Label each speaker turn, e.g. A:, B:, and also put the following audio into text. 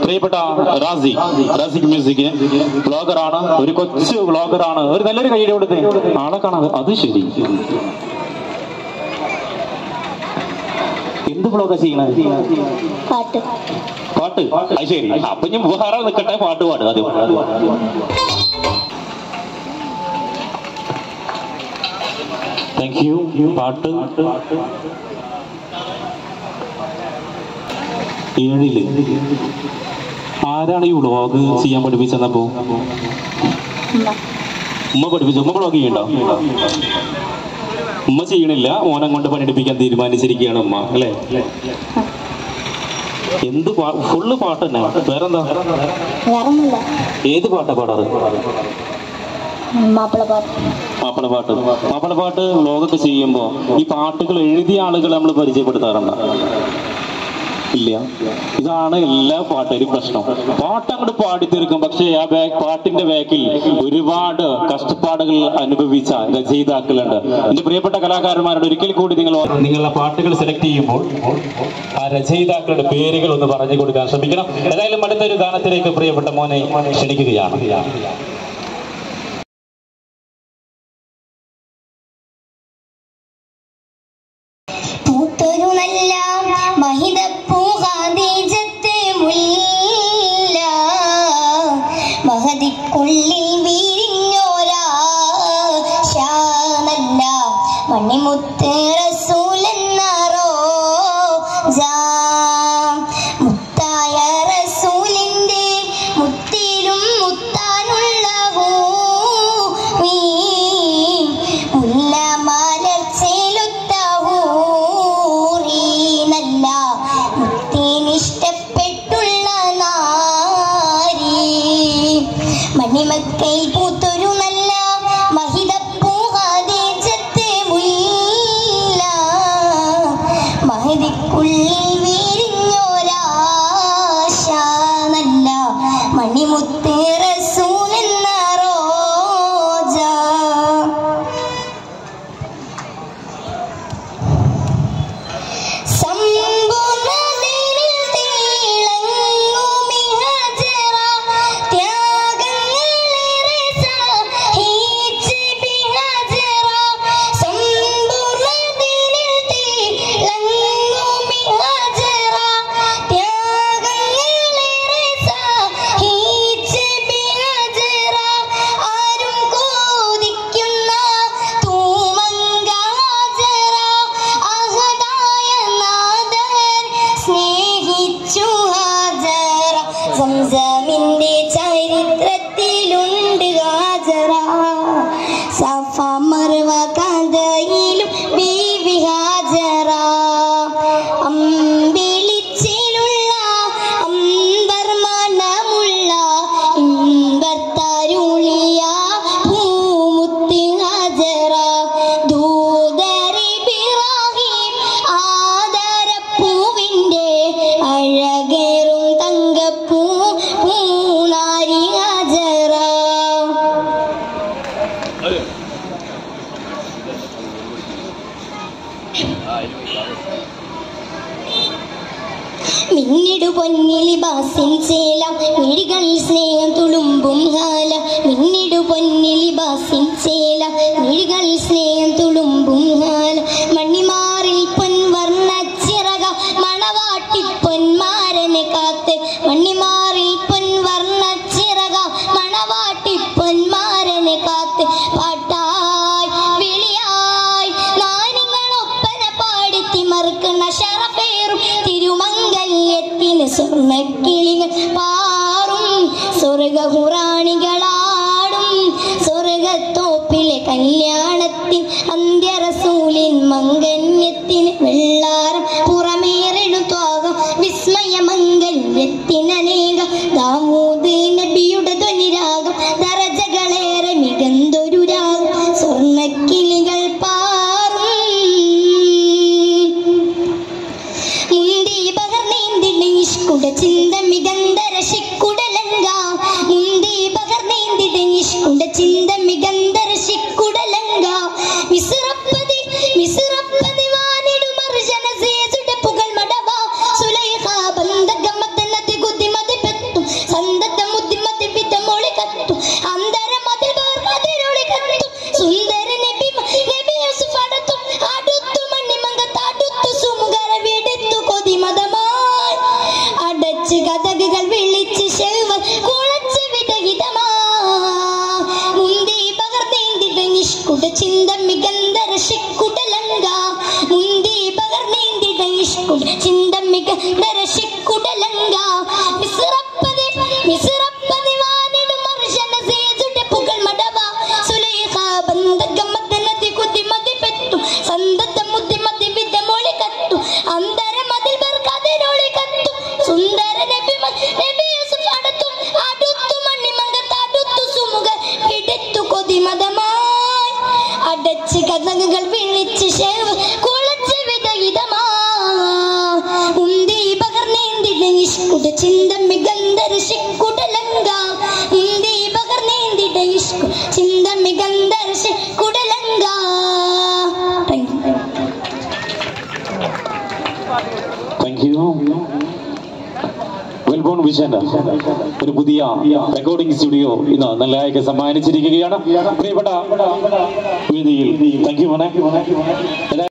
A: പ്രിയപ്പെട്ട റാസി റാസിക് മ്യൂസിക് ബ്ലോഗറാണ് ഒരു കൊച്ചു ബ്ലോഗറാണ് ഒരു നല്ലൊരു കൈയുടെ കൊടുത്ത് ആളെ കാണാതെ അത് ശരി എന്ത് ബ്ലോഗാ ചെയ്യണേ
B: പാട്ട്
A: പാട്ട് അത് ശരി അപ്പൊ ഞാൻ ഉപഹാരം നിൽക്കട്ടെ പാട്ട് പാടുക അത് താങ്ക് യു പാട്ട് ഏഴില് ആരാണ് ഈ വ്ളോഗ് ചെയ്യാൻ പഠിപ്പിച്ചെന്നപ്പോ
B: ഉമ്മ
A: ഉമ്മ പഠിപ്പിച്ചു ഉമ്മ വ്ളോഗ് ചെയ്യണ്ടോ ഉമ്മ ചെയ്യണില്ല മോനം കൊണ്ട് പണിയെടുപ്പിക്കാൻ തീരുമാനിച്ചിരിക്കുകയാണ് ഉമ്മ അല്ലേ എന്ത് ഫുള്ള് പാട്ട് തന്നെ വേറെന്താ
B: വേറൊന്നുമില്ല
A: ഏത് പാട്ടാ പാടാറ്
B: മാപ്പിള പാട്ട്
A: മാപ്പിള പാട്ട് മാപ്പിള പാട്ട് വ്ളോഗൊക്കെ ചെയ്യുമ്പോ ഈ പാട്ടുകൾ എഴുതിയ ആളുകളെ നമ്മൾ പരിചയപ്പെടുത്താറുണ്ട് ഇല്ല ഇതാണ് എല്ലാ പാട്ടുകാരും പ്രശ്നം പാട്ട് അങ്ങോട്ട് പാടി തീർക്കും പക്ഷേ ആ ബാക്ക് പാട്ടിന്റെ ബാക്കിൽ ഒരുപാട് കഷ്ടപ്പാടുകൾ അനുഭവിച്ച രചയിതാക്കളുണ്ട് എന്റെ പ്രിയപ്പെട്ട കലാകാരന്മാരോട് ഒരിക്കൽ കൂടി നിങ്ങൾ നിങ്ങളുടെ പാട്ടുകൾ സെലക്ട് ചെയ്യുമ്പോൾ ആ രചയിതാക്കളുടെ പേരുകൾ ഒന്ന് പറഞ്ഞു കൊടുക്കാൻ ശ്രമിക്കണം ഏതായാലും അടുത്തൊരു ഗാനത്തിലേക്ക് പ്രിയപ്പെട്ട മോനെ ക്ഷണിക്കുകയാണ്
B: പൂത്തൊരു നല്ല മഹിതപ്പൂഹാദേശത്തെ മുല്ല മഹതിക്കുള്ളിൽ വീരിഞ്ഞോരാ ശാനല്ല മണിമുത്ത് റസൂലെന്നാറോ മുത്തായ റസൂലിന്റെ മുത്തിലും മുത്താനുള്ള ഹൂവി മുല്ല മലർച്ചേലുത്ത ഹൂറീനല്ല മുത്തിനിഷ്ടപ്പെട്ടുള്ള നാരി മണിമക്കൈ പൂത്തൊരു നല്ല മഹിതപ്പൂഹാദേശത്തെ മുല്ല മഹതിക്കുള്ളിൽ വീരിഞ്ഞോരാശ നല്ല മണിമുത്ത് റസൂലെന്ന റോജ സമ്പൂർണ്ണതയിൽ തിളങ്ങുമി ഹജറ, ത്യാഗങ്ങളേറെ സഹിച്ച് ബി ഹജറ. സമ്പൂർണ്ണതയിൽ തിളങ്ങുമി ഹജറ, ത്യാഗങ്ങളേറെ സഹിച്ച് ബി ഹജറ. ആരും കോതിക്കുന്ന തൂമങ്ക ഹജറ, അഹദായ നാഥൻ സ്നേഹിച്ചു ഹാജറ സംസമിന്റെ ചരിത്രത്തിലുണ്ട് ഹാജറ സഫ മർവ കഥയിലും ബീവി ഹാജറ അമ്പിളിച്ചിലുള്ള അമ്പർ മനമുള്ള ഇമ്പർത്തരുളിയ പൂമുത്ത് ഹാജറ ദൂതരിബിറാഹിം ആദരപ്പൂവിന്റെ അഴകേറും തങ്കപ്പൂ പൂനാരി ഹാജറ മിന്നിടു പൊന്നിലി ബാസിൻ ചേല മിഴികളിൽ സ്നേഹം തുളുമ്പും ഹാല മിന്നിടു പൊന്നിലി ബാസിൻ ചേല മിഴികളിൽ സ്നേഹം തുളുമ്പും ഹാല മണിമാറിൽ പൊൻവർണ്ണ ചിറക മണവാട്ടി പൊന്മാരനെ കാത്ത് മണിമാറിൽ പൊൻവർണ്ണ ചിറക മണവാട്ടി പൊന്മാരനെ കാത്ത് പാട്ടായി വിളിയായി നാനിങ്ങളൊപ്പന പാടി തിമർക്കുന്ന ശറപേറും തിരുമംഗല്യത്തിന് സ്വർണ്ണക്കിളികൾ പാറും സ്വർഗഹുറാണികളാടും സ്വർഗത്തോപ്പിലെ കല്യാണത്തിൽ അന്ത്യറസൂലിൻ മംഗല്യത്തിന് വെള്ളാരം പുറമേറെടുത്വാകം വിസ്മയമംഗല്യത്തിനനേക ദാമൂദ് നബിയുടെ ധ്വനിരാഗം ദരജകളേറെ മികന്തൊരു രാഗം സ്വർണ്ണക്കിളികൾ പാറും മുന്തി പകർന്നേന്തിന് ഇഷ്കുട ചിന്ത മികന്തര ശിക്കുടലങ്ക മുന്തി പകർന്നേന്തിന് ഇഷ്കുട ചിന്ത മികന്തര ശിക്കുടലങ്ക മിസുറപ്പതി മിസുറപ്പതി വാനിടുമർജന സേസുട മികന്ദര ശിക്കുടലങ്ക മിസ്റപ്പതി മിസ്റപ്പതി വാനിടും മർശന സീസുടെ പുകൾ മടവ സുലൈഖ ബന്ധക മദനതി കുതി മതി പെട്ടു സന്തത മുതി മതി വിധ മൊളി കത്തു അന്തര മതിൽ ബർക്കതിനൊളി കത്തു സുന്ദര നബി മ- നബി യൂസുഫ് അടുത്തു അടുത്തു മണിമങ്കത്ത് അടുത്തു സുമുഖ പിടിത്തു കൊതി മതമായി അടച്ച് കഥകൾ വിളിച്ച് ശേവ് കുളച്ച് വിധഹിതമാ ഉന്തി പകർന്നേന്തിട ഇഷ്കുട ചിന്ത മികന്ദര ശിക്കുടലങ്ക ഉന്തി പകർന്നേന്തിട ഇഷ്കു ചിന്ത മികന്ദര ശിക്കുടലങ്ക thank you
A: thank you Welborn vision ഒരു പുതിയ റെക്കോർഡിംഗ് സ്റ്റുഡിയോ ഇന്ന് നല്ലതായി സമ്മാനിച്ചിരിക്കുകയാണ് പ്രിയപ്പെട്ട വേദിയിൽ താങ്ക് യു മോനെ